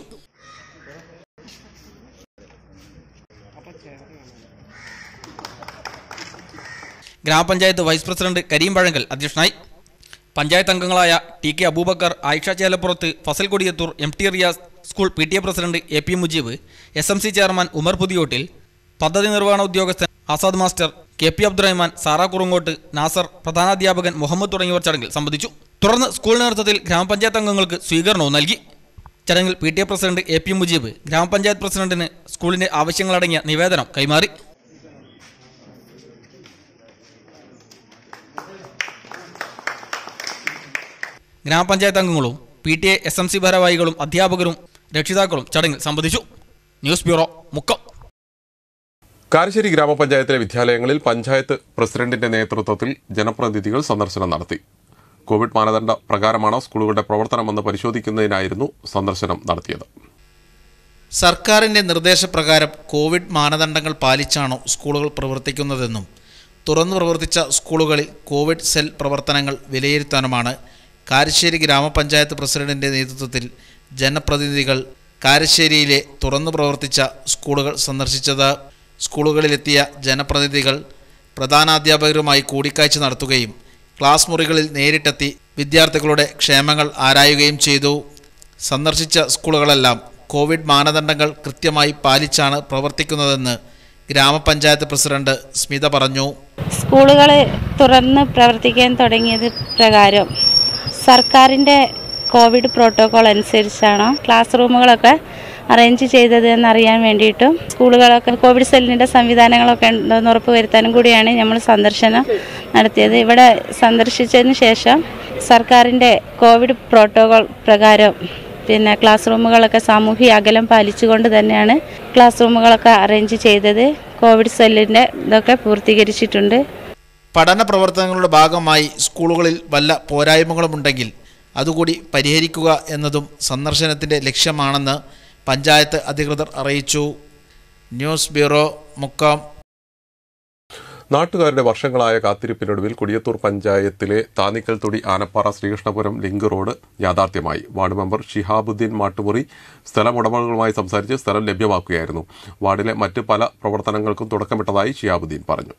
ഗ്രാമപഞ്ചായത്ത് വൈസ് പ്രസിഡന്റ് കരീം പഴങ്കൽ അധ്യക്ഷനായി പഞ്ചായത്ത് അംഗങ്ങളായ T K Aboobacker Ayisha Chelappurath Fasal Kodiyathur M T Riyas school P T A president A P Mujeeb S M C chairman Umar Puthiyottil പദ്ധതി നിർവഹണ ഉദ്യോഗസ്ഥൻ Azad master K P Abdurahman Sara Kurungott Nasar പ്രധാനാധ്യാപകൻ മുഹമ്മദ് തുടങ്ങിയവർ ചടങ്ങിൽ സംബന്ധിച്ചു തുടർന്ന് സ്കൂൾ നേതൃത്വത്തിൽ ഗ്രാമപഞ്ചായത്ത് അംഗങ്ങൾക്ക് സ്വീകരണവും നൽകി ചടങ്ങിൽ P T A president A P Mujeeb ഗ്രാമപഞ്ചായത്ത് പ്രസിഡന്റിന് സ്കൂളിന്റെ ആവശ്യങ്ങളടങ്ങിയ നിവേദനം കൈമാറി ഗ്രാമപഞ്ചായത്ത് അംഗങ്ങളും P T A S M C ഭാരവാഹികളും അധ്യാപകരും രക്ഷിതാക്കളും ചടങ്ങിൽ സംബന്ധിച്ചു ന്യൂസ് ബ്യൂറോ മുക്കം കാരശ്ശേരി ഗ്രാമപഞ്ചായത്തിലെ വിദ്യാലയങ്ങളിൽ പഞ്ചായത്ത് പ്രസിഡന്റിന്റെ നേതൃത്വത്തിൽ ജനപ്രതിനിധികൾ സന്ദർശനം നടത്തി കോവിഡ് മാനദണ്ഡ പ്രകാരമാണ് സ്കൂളുകളുടെ പ്രവർത്തനമെന്ന് പരിശോധിക്കുന്നതിനായിരുന്നു സന്ദർശനം നടത്തിയത് സർക്കാരിൻ്റെ നിർദ്ദേശപ്രകാരം കോവിഡ് മാനദണ്ഡങ്ങൾ പാലിച്ചാണോ സ്കൂളുകൾ പ്രവർത്തിക്കുന്നതെന്നും തുറന്നു പ്രവർത്തിച്ച സ്കൂളുകളിൽ കോവിഡ് സെൽ പ്രവർത്തനങ്ങൾ വിലയിരുത്താനുമാണ് കാരശ്ശേരി ഗ്രാമപഞ്ചായത്ത് പ്രസിഡന്റിൻ്റെ നേതൃത്വത്തിൽ ജനപ്രതിനിധികൾ കാരശ്ശേരിയിലെ തുറന്നു പ്രവർത്തിച്ച സ്കൂളുകൾ സന്ദർശിച്ചത് സ്കൂളുകളിലെത്തിയ ജനപ്രതിനിധികൾ പ്രധാനാധ്യാപകരുമായി കൂടിക്കാഴ്ച നടത്തുകയും ക്ലാസ് മുറികളിൽ നേരിട്ടെത്തി വിദ്യാർത്ഥികളുടെ ക്ഷേമങ്ങൾ ആരായുകയും ചെയ്തു സന്ദർശിച്ച സ്കൂളുകളെല്ലാം കോവിഡ് മാനദണ്ഡങ്ങൾ കൃത്യമായി പാലിച്ചാണ് പ്രവർത്തിക്കുന്നതെന്ന് ഗ്രാമപഞ്ചായത്ത് പ്രസിഡന്റ് സ്മിത പറഞ്ഞു സ്കൂളുകൾ തുറന്ന് പ്രവർത്തിക്കാൻ തുടങ്ങിയത് പ്രകാരം സർക്കാരിൻ്റെ കോവിഡ് പ്രോട്ടോകോൾ അനുസരിച്ചാണോ ക്ലാസ് റൂമുകളൊക്കെ അറേഞ്ച് ചെയ്തത് എന്നറിയാൻ വേണ്ടിയിട്ടും സ്കൂളുകളൊക്കെ കോവിഡ് സെല്ലിൻ്റെ സംവിധാനങ്ങളൊക്കെ ഉണ്ടോയെന്ന് ഉറപ്പ് വരുത്താനും കൂടിയാണ് നമ്മൾ സന്ദർശനം നടത്തിയത് ഇവിടെ സന്ദർശിച്ചതിന് ശേഷം സർക്കാരിൻ്റെ കോവിഡ് പ്രോട്ടോകോൾ പ്രകാരം പിന്നെ ക്ലാസ് റൂമുകളൊക്കെ സാമൂഹിക അകലം പാലിച്ചുകൊണ്ട് തന്നെയാണ് ക്ലാസ് റൂമുകളൊക്കെ അറേഞ്ച് ചെയ്തത് കോവിഡ് സെല്ലിൻ്റെ ഇതൊക്കെ പൂർത്തീകരിച്ചിട്ടുണ്ട് പഠന പ്രവർത്തനങ്ങളുടെ ഭാഗമായി സ്കൂളുകളിൽ വല്ല പോരായ്മകളുമുണ്ടെങ്കിൽ അതുകൂടി പരിഹരിക്കുക എന്നതും സന്ദർശനത്തിൻ്റെ ലക്ഷ്യമാണെന്ന് പഞ്ചായത്ത് അധികൃതർ അറിയിച്ചു ന്യൂസ് ബ്യൂറോ മുക്കം നാട്ടുകാരുടെ വർഷങ്ങളായ കാത്തിരിപ്പിനൊടുവിൽ കൊടിയത്തൂർ പഞ്ചായത്തിലെ താനിക്കൽ തൊടി ആനപ്പാറ ശ്രീകൃഷ്ണപുരം ലിങ്ക് റോഡ് യാഥാർത്ഥ്യമായി വാർഡ് മെമ്പർ ഷിഹാബുദ്ദീൻ മാട്ടുമുറി സ്ഥലമുടമകളുമായി സംസാരിച്ച് സ്ഥലം ലഭ്യമാക്കുകയായിരുന്നു വാർഡിലെ മറ്റ് പല പ്രവർത്തനങ്ങൾക്കും തുടക്കമിട്ടതായി ഷിഹാബുദ്ദീൻ പറഞ്ഞു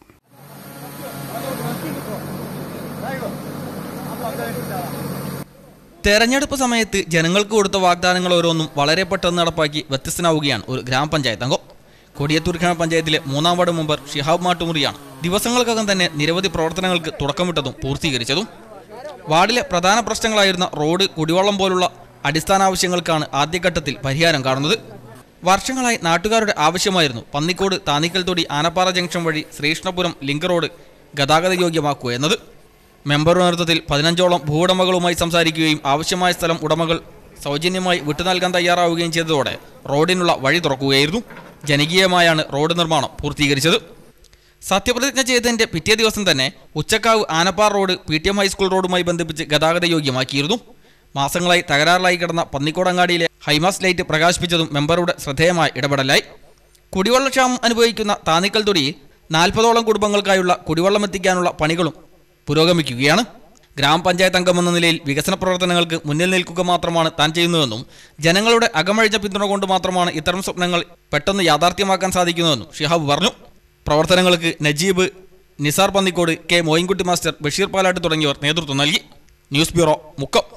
തെരഞ്ഞെടുപ്പ് സമയത്ത് ജനങ്ങൾക്ക് കൊടുത്ത വാഗ്ദാനങ്ങൾ ഓരോന്നും വളരെ പെട്ടെന്ന് നടപ്പാക്കി വ്യത്യസ്തനാവുകയാണ് ഒരു ഗ്രാമപഞ്ചായത്ത് അംഗം കൊടിയത്തൂർ ഗ്രാമപഞ്ചായത്തിലെ മൂന്നാം വാർഡ് മെമ്പർ ഷിഹാബ് മാട്ടുമുറിയാണ് ദിവസങ്ങൾക്കകം തന്നെ നിരവധി പ്രവർത്തനങ്ങൾക്ക് തുടക്കമിട്ടതും പൂർത്തീകരിച്ചതും വാർഡിലെ പ്രധാന പ്രശ്നങ്ങളായിരുന്ന റോഡ് കുടിവെള്ളം പോലുള്ള അടിസ്ഥാന ആവശ്യങ്ങൾക്കാണ് ആദ്യഘട്ടത്തിൽ പരിഹാരം കാണുന്നത് വർഷങ്ങളായി നാട്ടുകാരുടെ ആവശ്യമായിരുന്നു പന്നിക്കോട് താനിക്കൽ തൊടി ആനപ്പാറ ജംഗ്ഷൻ വഴി ശ്രീകൃഷ്ണപുരം ലിങ്ക് റോഡ് ഗതാഗത യോഗ്യമാക്കുക എന്നത് മെമ്പറുടെ നേതൃത്വത്തിൽ പതിനഞ്ചോളം ഭൂവുടമകളുമായി സംസാരിക്കുകയും ആവശ്യമായ സ്ഥലം ഉടമകൾ സൗജന്യമായി വിട്ടു നൽകാൻ തയ്യാറാവുകയും ചെയ്തതോടെ റോഡിനുള്ള വഴി തുറക്കുകയായിരുന്നു ജനകീയമായാണ് റോഡ് നിർമ്മാണം പൂർത്തീകരിച്ചത് സത്യപ്രതിജ്ഞ ചെയ്തതിന്റെ പിറ്റേ ദിവസം തന്നെ Uchakkavu Anappara road P T M high school റോഡുമായി ബന്ധിപ്പിച്ച് ഗതാഗത യോഗ്യമാക്കിയിരുന്നു മാസങ്ങളായി തകരാറിലായി കിടന്ന പന്നിക്കോടങ്ങാടിയിലെ ഹൈമാസ് ലൈറ്റ് പ്രകാശിപ്പിച്ചതും മെമ്പറുടെ ശ്രദ്ധേയമായ ഇടപെടലായി കുടിവെള്ളക്ഷാമം അനുഭവിക്കുന്ന താന്നിക്കൽ തൊടിയിൽ നാൽപ്പതോളം കുടുംബങ്ങൾക്കായുള്ള കുടിവെള്ളം എത്തിക്കാനുള്ള പണികളും പുരോഗമിക്കുകയാണ് ഗ്രാമപഞ്ചായത്ത് അംഗമെന്ന നിലയിൽ വികസന പ്രവർത്തനങ്ങൾക്ക് മുന്നിൽ നിൽക്കുക മാത്രമാണ് താൻ ചെയ്യുന്നതെന്നും ജനങ്ങളുടെ അകമഴിഞ്ഞ പിന്തുണ കൊണ്ട് മാത്രമാണ് ഇത്തരം സ്വപ്നങ്ങൾ പെട്ടെന്ന് യാഥാർത്ഥ്യമാക്കാൻ സാധിക്കുന്നതെന്നും ഷിഹാബ് പറഞ്ഞു പ്രവർത്തനങ്ങൾക്ക് നജീബ് നിസാർ പന്നിക്കോട് കെ മോയിൻകുട്ടി മാസ്റ്റർ ബഷീർ പാലാട്ട് തുടങ്ങിയവർ നേതൃത്വം നൽകി news bureau Mukkam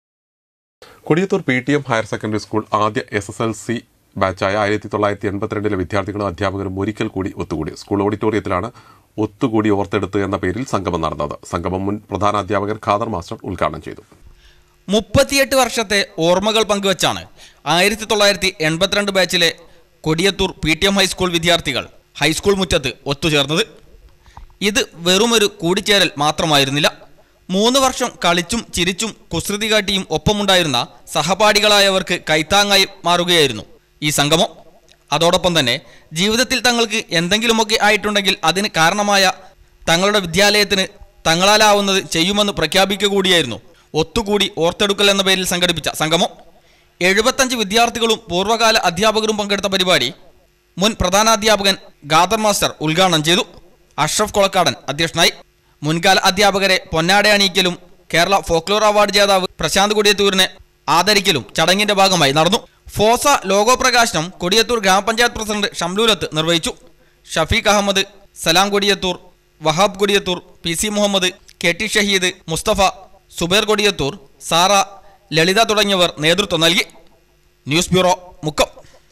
Kodiyathur P T M higher secondary school ആദ്യ എസ് എസ് എൽ സി ബാച്ചായ ആയിരത്തി തൊള്ളായിരത്തി എൺപത്തിരണ്ടിലെ വിദ്യാർത്ഥികളും അധ്യാപകരും ഒരിക്കൽ കൂടി ഒത്തുകൂടി സ്കൂൾ ഓഡിറ്റോറിയത്തിലാണ് ഒത്തുകൂടി ഓർത്തെടുത്ത് എന്ന പേരിൽ സംഗമം നടന്നത് സംഗമം മുൻ പ്രധാന അധ്യാപകൻ ഖാദർ മാസ്റ്റർ ഉദ്ഘാടനം ചെയ്തു മുപ്പത്തിയെട്ട് വർഷത്തെ ഓർമ്മകൾ പങ്കുവച്ചാണ് ആയിരത്തി തൊള്ളായിരത്തി എൺപത്തിരണ്ട് ബാച്ചിലെ Kodiyathur P T M high school വിദ്യാർത്ഥികൾ ഹൈസ്കൂൾ മുറ്റത്ത് ഒത്തുചേർന്നത് ഇത് വെറുമൊരു കൂടിച്ചേരൽ മാത്രമായിരുന്നില്ല മൂന്ന് വർഷം കളിച്ചും ചിരിച്ചും കുസൃതി കാട്ടിയും ഒപ്പമുണ്ടായിരുന്ന സഹപാഠികളായവർക്ക് കൈത്താങ്ങായി മാറുകയായിരുന്നു ഈ സംഗമം അതോടൊപ്പം തന്നെ ജീവിതത്തിൽ തങ്ങൾക്ക് എന്തെങ്കിലുമൊക്കെ ആയിട്ടുണ്ടെങ്കിൽ അതിന് കാരണമായ തങ്ങളുടെ വിദ്യാലയത്തിന് തങ്ങളാലാവുന്നത് ചെയ്യുമെന്ന് പ്രഖ്യാപിക്കുക കൂടിയായിരുന്നു ഒത്തുകൂടി ഓർത്തെടുക്കൽ എന്ന പേരിൽ സംഘടിപ്പിച്ച സംഗമം എഴുപത്തഞ്ച് വിദ്യാർത്ഥികളും പൂർവ്വകാല അധ്യാപകരും പങ്കെടുത്ത പരിപാടി മുൻ പ്രധാനാധ്യാപകൻ ഗാദർ മാസ്റ്റർ ഉദ്ഘാടനം ചെയ്തു അഷ്റഫ് കൊളക്കാടൻ അധ്യക്ഷനായി മുൻകാല അധ്യാപകരെ പൊന്നാട അണിയിക്കലും കേരള ഫോക്ലോർ അവാർഡ് ജേതാവ് പ്രശാന്ത് കൊടിയത്തൂരിനെ ആദരിക്കലും ചടങ്ങിന്റെ ഭാഗമായി നടന്നു ഫോസ ലോഗോ പ്രകാശനം കൊടിയത്തൂർ ഗ്രാമപഞ്ചായത്ത് പ്രസിഡന്റ് ഷംലൂലത്ത് നിർവഹിച്ചു Shafeeq Ahammed Salam Kodiyathur Wahab Kodiyathur P C Muhammed K T Shaheed Musthafa Zubair Kodiyathur Sara Lalitha തുടങ്ങിയവർ നേതൃത്വം നൽകി ന്യൂസ് ബ്യൂറോ മുക്കം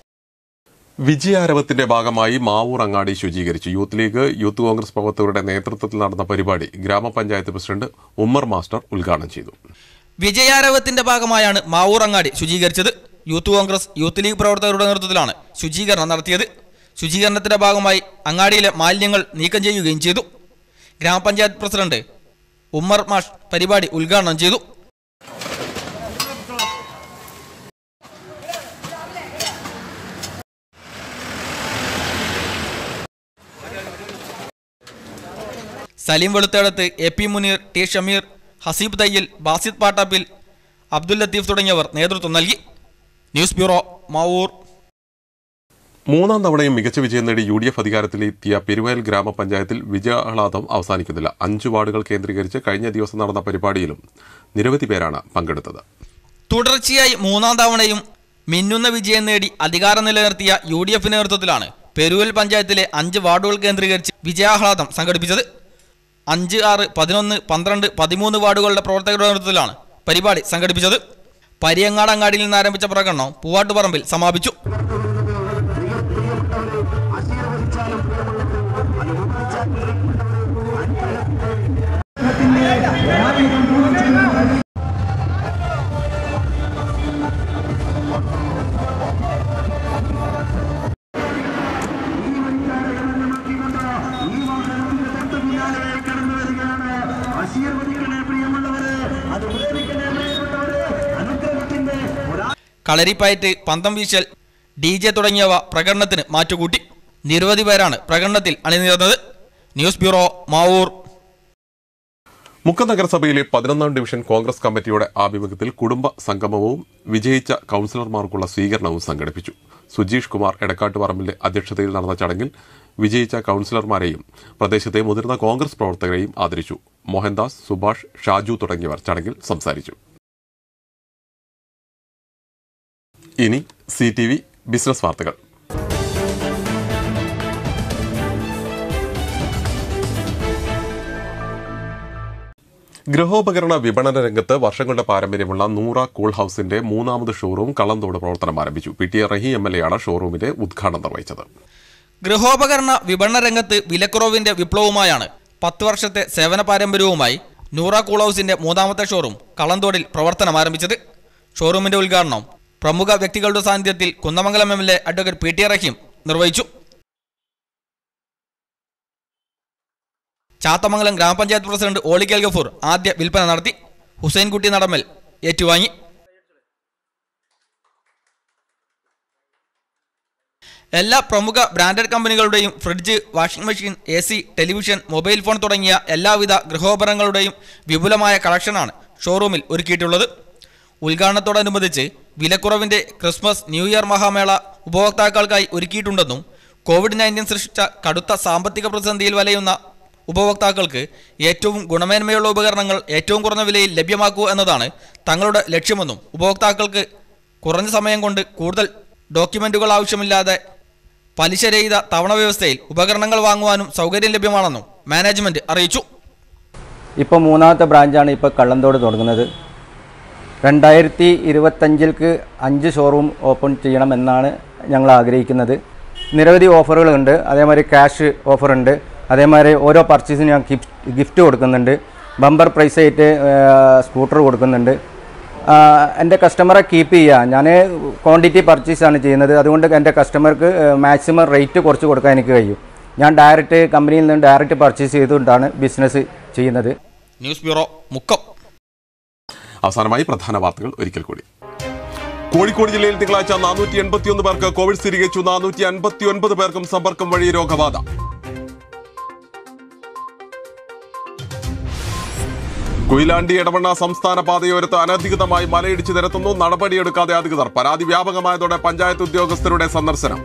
വിജയാരവത്തിന്റെ ഭാഗമായി മാവൂർ അങ്ങാടി ശുചീകരിച്ചു യൂത്ത് ലീഗ് യൂത്ത് കോൺഗ്രസ് പ്രവർത്തകരുടെ നേതൃത്വത്തിൽ നടന്ന പരിപാടി ഗ്രാമപഞ്ചായത്ത് പ്രസിഡന്റ് ഉമ്മർ മാസ്റ്റർ ഉദ്ഘാടനം ചെയ്തു വിജയാരവത്തിന്റെ ഭാഗമായാണ് മാവൂർ അങ്ങാടി ശുചീകരിച്ചത് യൂത്ത് കോൺഗ്രസ് യൂത്ത് ലീഗ് പ്രവർത്തകരുടെ നേതൃത്വത്തിലാണ് ശുചീകരണം നടത്തിയത് ശുചീകരണത്തിന്റെ ഭാഗമായി അങ്ങാടിയിലെ മാലിന്യങ്ങൾ നീക്കം ചെയ്യുകയും ചെയ്തു ഗ്രാമപഞ്ചായത്ത് പ്രസിഡന്റ് ഉമ്മർ മാഷ് പരിപാടി ഉദ്ഘാടനം ചെയ്തു Saleem Veluthedath A P Muneer T Shameer Haseeb Thayyil Basid പാട്ടാപ്പിൽ Abdul Latheef തുടങ്ങിയവർ നേതൃത്വം നൽകി ന്യൂസ് ബ്യൂറോ മാവൂർ മൂന്നാം തവണയും മികച്ച വിജയം നേടി യു ഡി എഫ് അധികാരത്തിലെത്തിയ പെരുവയൽ ഗ്രാമപഞ്ചായത്തിൽ വിജയാഹ്ലാദം അവസാനിക്കുന്നില്ല അഞ്ചു വാർഡുകൾ കേന്ദ്രീകരിച്ച് കഴിഞ്ഞ ദിവസം നടന്ന പരിപാടിയിലും നിരവധി പേരാണ് പങ്കെടുത്തത് തുടർച്ചയായി മൂന്നാം തവണയും മിന്നുന്ന വിജയം നേടി അധികാരം നിലനിർത്തിയ യു ഡി എഫ് നേതൃത്വത്തിലാണ് പെരുവൽ പഞ്ചായത്തിലെ അഞ്ച് വാർഡുകൾ കേന്ദ്രീകരിച്ച് വിജയാഹ്ലാദം സംഘടിപ്പിച്ചത് അഞ്ച് ആറ് പതിനൊന്ന് പന്ത്രണ്ട് പതിമൂന്ന് വാർഡുകളുടെ പ്രവർത്തകരുടെ നേതൃത്വത്തിലാണ് പരിപാടി സംഘടിപ്പിച്ചത് പരിയങ്ങാട് അങ്ങാടിയിൽ നിന്ന് ആരംഭിച്ച പ്രകടനം പൂവാട്ടുപറമ്പിൽ സമാപിച്ചു കളരിപ്പയറ്റ് പന്തം വീശൽ ഡി ജെ തുടങ്ങിയവ പ്രകടനത്തിന് മാറ്റുകൂട്ടി നിരവധി പേരാണ് പ്രകടനത്തിൽ അണിനിരന്നത് ന്യൂസ് ബ്യൂറോ മാവൂർ മുക്കം നഗരസഭയിലെ പതിനൊന്നാം ഡിവിഷൻ കോൺഗ്രസ് കമ്മിറ്റിയുടെ ആഭിമുഖ്യത്തിൽ കുടുംബ സംഗമവും വിജയിച്ച കൌൺസിലർമാർക്കുള്ള സ്വീകരണവും സംഘടിപ്പിച്ചു സുജീഷ് കുമാർ എടക്കാട്ടുപറമ്പിന്റെ അധ്യക്ഷതയിൽ നടന്ന ചടങ്ങിൽ വിജയിച്ച കൌൺസിലർമാരെയും പ്രദേശത്തെ മുതിർന്ന കോൺഗ്രസ് പ്രവർത്തകരെയും ആദരിച്ചു മോഹൻദാസ് സുഭാഷ് ഷാജു തുടങ്ങിയവർ ചടങ്ങിൽ സംസാരിച്ചു ഇനി സി ടി വി ബിസിനസ് വാർത്തകൾ ഗൃഹോപകരണ വിപണന രംഗത്ത് വർഷങ്ങളുടെ പാരമ്പര്യമുള്ള നൂറ കൂൾ ഹൌസിന്റെ മൂന്നാമത് ഷോറൂം കള്ളന്തോട് പ്രവർത്തനം ആരംഭിച്ചു P T A Rahim M L A ആണ് ഷോറൂമിന്റെ ഉദ്ഘാടനം നിർവഹിച്ചത് ഗൃഹോപകരണ വിപണന രംഗത്ത് വിലക്കുറവിന്റെ വിപ്ലവവുമായാണ് പത്ത് വർഷത്തെ സേവന പാരമ്പര്യവുമായി നൂറ കൂൾ ഹൗസിന്റെ മൂന്നാമത്തെ ഷോറൂം കളന്തോടിൽ പ്രവർത്തനം ആരംഭിച്ചത് ഷോറൂമിന്റെ ഉദ്ഘാടനം പ്രമുഖ വ്യക്തികളുടെ സാന്നിധ്യത്തിൽ Kunnamangalam M L A advocate P T Rahim നിർവഹിച്ചു ചാത്തമംഗലം ഗ്രാമപഞ്ചായത്ത് പ്രസിഡന്റ് ഓളിക്കൽ ഗഫൂർ ആദ്യ വിൽപ്പന നടത്തി ഹുസൈൻകുട്ടി നടമ്മൽ ഏറ്റുവാങ്ങി എല്ലാ പ്രമുഖ ബ്രാൻഡഡ് കമ്പനികളുടെയും fridge washing machine A C television mobile phone തുടങ്ങിയ എല്ലാവിധ ഗൃഹോപകരണങ്ങളുടെയും വിപുലമായ കളക്ഷനാണ് ഷോറൂമിൽ ഒരുക്കിയിട്ടുള്ളത് ഉദ്ഘാടനത്തോടനുബന്ധിച്ച് വിലക്കുറവിന്റെ ക്രിസ്മസ് ന്യൂ ഇയർ മഹാമേള ഉപഭോക്താക്കൾക്കായി ഒരുക്കിയിട്ടുണ്ടെന്നും കോവിഡ് നയൻറ്റീൻ സൃഷ്ടിച്ച കടുത്ത സാമ്പത്തിക പ്രതിസന്ധിയിൽ വലയുന്ന ഉപഭോക്താക്കൾക്ക് ഏറ്റവും ഗുണമേന്മയുള്ള ഉപകരണങ്ങൾ ഏറ്റവും കുറഞ്ഞ വിലയിൽ ലഭ്യമാക്കൂ എന്നതാണ് തങ്ങളുടെ ലക്ഷ്യമെന്നും ഉപഭോക്താക്കൾക്ക് കുറഞ്ഞ സമയം കൊണ്ട് കൂടുതൽ ഡോക്യുമെന്റുകൾ ആവശ്യമില്ലാതെ പലിശരഹിത തവണ വ്യവസ്ഥയിൽ ഉപകരണങ്ങൾ വാങ്ങുവാനും സൗകര്യം ലഭ്യമാണെന്നും മാനേജ്മെന്റ് അറിയിച്ചു ഇപ്പോൾ മൂന്നാമത്തെ ബ്രാഞ്ചാണ് ഇപ്പോൾ കള്ളന്തോട് തുടങ്ങുന്നത് രണ്ടായിരത്തി ഇരുപത്തഞ്ചിൽക്ക് അഞ്ച് ഷോറൂം ഓപ്പൺ ചെയ്യണമെന്നാണ് ഞങ്ങൾ ആഗ്രഹിക്കുന്നത് നിരവധി ഓഫറുകളുണ്ട് അതേമാതിരി ക്യാഷ് ഓഫറുണ്ട് അതേമാതിരി ഓരോ പർച്ചേസിനും ഞാൻ ഗിഫ്റ്റ് ഗിഫ്റ്റ് കൊടുക്കുന്നുണ്ട് ബമ്പർ പ്രൈസ് ആയിട്ട് സ്കൂട്ടർ കൊടുക്കുന്നുണ്ട് ആ, എൻ്റെ കസ്റ്റമറെ കീപ്പ് ചെയ്യുക ഞാൻ ക്വാണ്ടിറ്റി പർച്ചേസാണ് ചെയ്യുന്നത് അതുകൊണ്ട് എൻ്റെ കസ്റ്റമർക്ക് മാക്സിമം റേറ്റ് കുറച്ച് കൊടുക്കാൻ എനിക്ക് കഴിയും ഞാൻ ഡയറക്റ്റ് കമ്പനിയിൽ നിന്ന് ഡയറക്റ്റ് പർച്ചേസ് ചെയ്തുകൊണ്ടാണ് ബിസിനസ് ചെയ്യുന്നത് ന്യൂസ് ബ്യൂറോ മുക്കം അവസാനമായി പ്രധാന വാർത്തകൾ ഒരിക്കൽ കൂടി കോഴിക്കോട് ജില്ലയിൽ തിങ്കളാഴ്ച നാനൂറ്റി എൺപത്തിയൊന്ന് പേർക്ക് കോവിഡ് സ്ഥിരീകരിച്ചു നാനൂറ്റി അൻപത്തി ഒൻപത് പേർക്കും സമ്പർക്കം വഴി രോഗബാധ കൊയിലാണ്ടി ഇടവണ്ണ സംസ്ഥാന പാതയോരത്ത് അനധികൃതമായി മലയിടിച്ച് നിരത്തുന്നു നടപടിയെടുക്കാതെ അധികൃതർ പരാതി വ്യാപകമായതോടെ പഞ്ചായത്ത് ഉദ്യോഗസ്ഥരുടെ സന്ദർശനം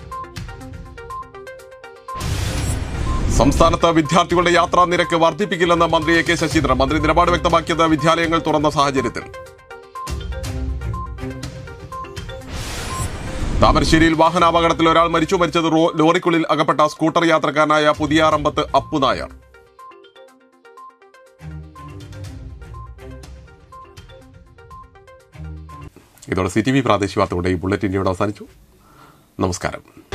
സംസ്ഥാനത്ത് വിദ്യാർത്ഥികളുടെ യാത്രാ നിരക്ക് വർദ്ധിപ്പിക്കില്ലെന്ന് മന്ത്രി എ കെ ശശീന്ദ്രൻ മന്ത്രി നിലപാട് വ്യക്തമാക്കിയത് വിദ്യാലയങ്ങൾ തുറന്ന സാഹചര്യത്തിൽ താമരശ്ശേരിയിൽ വാഹനാപകടത്തിൽ ഒരാൾ മരിച്ചു മരിച്ചത് റോ- ലോറിക്കുള്ളിൽ അകപ്പെട്ട സ്കൂട്ടർ യാത്രക്കാരനായ പുതിയാറമ്പത്ത് അപ്പു നായർ ഇതോടെ സി ടി വി പ്രാദേശിക വാർത്തകളുടെ ഈ ബുള്ളറ്റിൻ ഇവിടെ അവസാനിച്ചു നമസ്കാരം